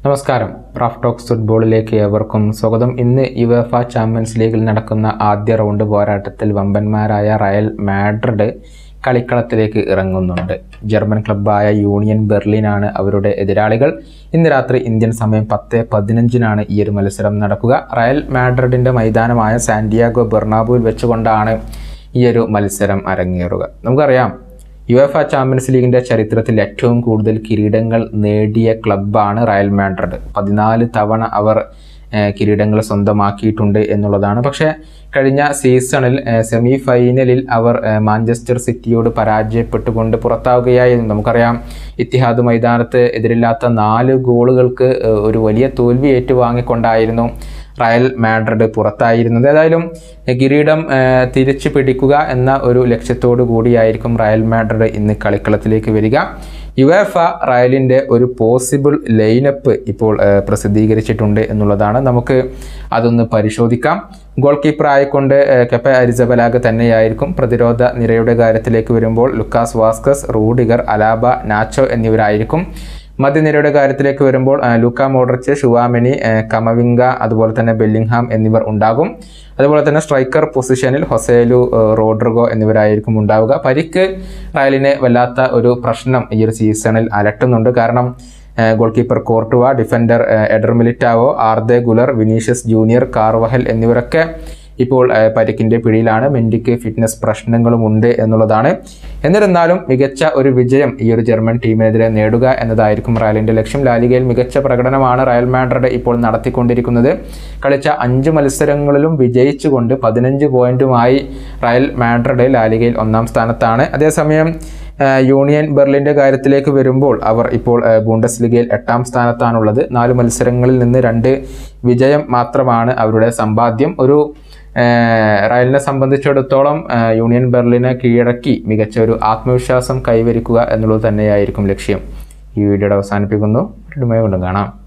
നമസ്കാരം Raf talks ഫുട്ബോളിലേക്ക് ഏവർക്കും സ്വാഗതം ഇന്ന് യുവേഫ ചാമ്പ്യൻസ് ലീഗിൽ നടക്കുന്ന ആദ്യ റൗണ്ട് പോരാട്ടത്തിൽ വമ്പന്മാരായ റയൽ മാഡ്രിഡ് കളിക്കളത്തിലേക്ക് ഇറങ്ങുന്നുണ്ട് ജർമ്മൻ ക്ലബ്ബായ യൂണിയൻ ബെർലിനാണ് അവരുടെ എതിരാളികൾ ഇന്ന് രാത്രി ഇന്ത്യൻ സമയം പത്ത് പതിനഞ്ചിനാണ് ഈ ഒരു മത്സരം നടക്കുക റയൽ മാഡ്രിഡിൻ്റെ മൈതാനമായ സാന്റിയാഗോ ബെർണാബുവിൽ വെച്ചുകൊണ്ടാണ് ഈ ഒരു മത്സരം അരങ്ങേറുക നമുക്കറിയാം യുഎഫ ചാമ്പ്യൻസ് ലീഗിൻ്റെ ചരിത്രത്തിൽ ഏറ്റവും കൂടുതൽ കിരീടങ്ങൾ നേടിയ ക്ലബ്ബാണ് റയൽ മാഡ്രിഡ് പതിനാല് തവണ അവർ ഏഹ്, കിരീടങ്ങൾ സ്വന്തമാക്കിയിട്ടുണ്ട് എന്നുള്ളതാണ് പക്ഷേ കഴിഞ്ഞ സീസണിൽ സെമി ഫൈനലിൽ അവർ ഏഹ്, മാഞ്ചസ്റ്റർ സിറ്റിയോട് പരാജയപ്പെട്ടുകൊണ്ട് പുറത്താവുകയായിരുന്നു നമുക്കറിയാം ഇത്തിഹാദ് മൈതാനത്ത് എതിരില്ലാത്ത നാല് ഗോളുകൾക്ക് ഏഹ്, ഒരു വലിയ തോൽവി ഏറ്റുവാങ്ങിക്കൊണ്ടായിരുന്നു റയൽ മാഡ്രിഡ് പുറത്തായിരുന്നത് ഏതായാലും എഹ്, കിരീടം ഏഹ്, തിരിച്ചു പിടിക്കുക എന്ന ഒരു ലക്ഷ്യത്തോടു കൂടിയായിരിക്കും റയൽ മാഡ്രിഡ് ഇന്ന് കളിക്കളത്തിലേക്ക് വരിക യുവേഫ റയലിൻ്റെ ഒരു പോസിബിൾ ലൈനപ്പ് ഇപ്പോൾ ഏഹ്, പ്രസിദ്ധീകരിച്ചിട്ടുണ്ട് എന്നുള്ളതാണ് നമുക്ക് അതൊന്ന് പരിശോധിക്കാം ഗോൾ കീപ്പർ ആയിക്കൊണ്ട് ഏഹ്, കെപ്പ അരിസബലാഗ് തന്നെയായിരിക്കും പ്രതിരോധ നിരയുടെ കാര്യത്തിലേക്ക് വരുമ്പോൾ Lucas Vazquez Rudiger Alaba Nacho എന്നിവരായിരിക്കും മധ്യനിരയുടെ കാര്യത്തിലേക്ക് വരുമ്പോൾ ആ, ലൂക്ക മോഡ്രിച്ച് ഷുവാമിനി ആ, കമവിംഗ അതുപോലെ തന്നെ ബെല്ലിംഗ്ഹാം എന്നിവർ ഉണ്ടാകും അതുപോലെ തന്നെ സ്ട്രൈക്കർ പൊസിഷനിൽ ഹൊസേലു ആ, റോഡ്രിഗോ എന്നിവരായിരിക്കും ഉണ്ടാവുക പരിക്ക് റയലിന് വല്ലാത്ത ഒരു പ്രശ്നം ഈ ഒരു സീസണിൽ അലട്ടുന്നുണ്ട് കാരണം ആ, ഗോൾ കീപ്പർ കോർട്ടുവ ഡിഫൻഡർ ആ, Eder Militao Arda Guler Vinicius junior Carvajal എന്നിവരൊക്കെ ഇപ്പോൾ ആ, പരിക്കിന്റെ പിടിയിലാണ് മെൻഡിക്ക് ഫിറ്റ്നസ് പ്രശ്നങ്ങളും ഉണ്ട് എന്നുള്ളതാണ് എന്നിരുന്നാലും മികച്ച ഒരു വിജയം ഈ ഒരു ജർമ്മൻ ടീമിനെതിരെ നേടുക എന്നതായിരിക്കും റയലിന്റെ ലക്ഷ്യം ലാലിഗയിൽ മികച്ച പ്രകടനമാണ് റയൽ മാഡ്രിഡ് ഇപ്പോൾ നടത്തിക്കൊണ്ടിരിക്കുന്നത് കളിച്ച അഞ്ച് മത്സരങ്ങളിലും വിജയിച്ചുകൊണ്ട് പതിനഞ്ച് പോയിന്റുമായി റയൽ മാഡ്രിഡ് ലാലിഗയിൽ ഒന്നാം സ്ഥാനത്താണ് അതേസമയം ആ, യൂണിയൻ ബെർലിൻ്റെ കാര്യത്തിലേക്ക് വരുമ്പോൾ അവർ ഇപ്പോൾ ആ, ബൂണ്ടസ് ലീഗയിൽ എട്ടാം സ്ഥാനത്താണുള്ളത് നാല് മത്സരങ്ങളിൽ നിന്ന് രണ്ട് വിജയം മാത്രമാണ് അവരുടെ സമ്പാദ്യം ഒരു ആ, റയലിനെ സംബന്ധിച്ചിടത്തോളം ആ, യൂണിയൻ ബെർലിനെ കീഴടക്കി മികച്ച ഒരു ആത്മവിശ്വാസം കൈവരിക്കുക എന്നുള്ളത് തന്നെയായിരിക്കും ലക്ഷ്യം ഈ വീഡിയോയുടെ അവസാനിപ്പിക്കുന്നു വീണ്ടും കാണാം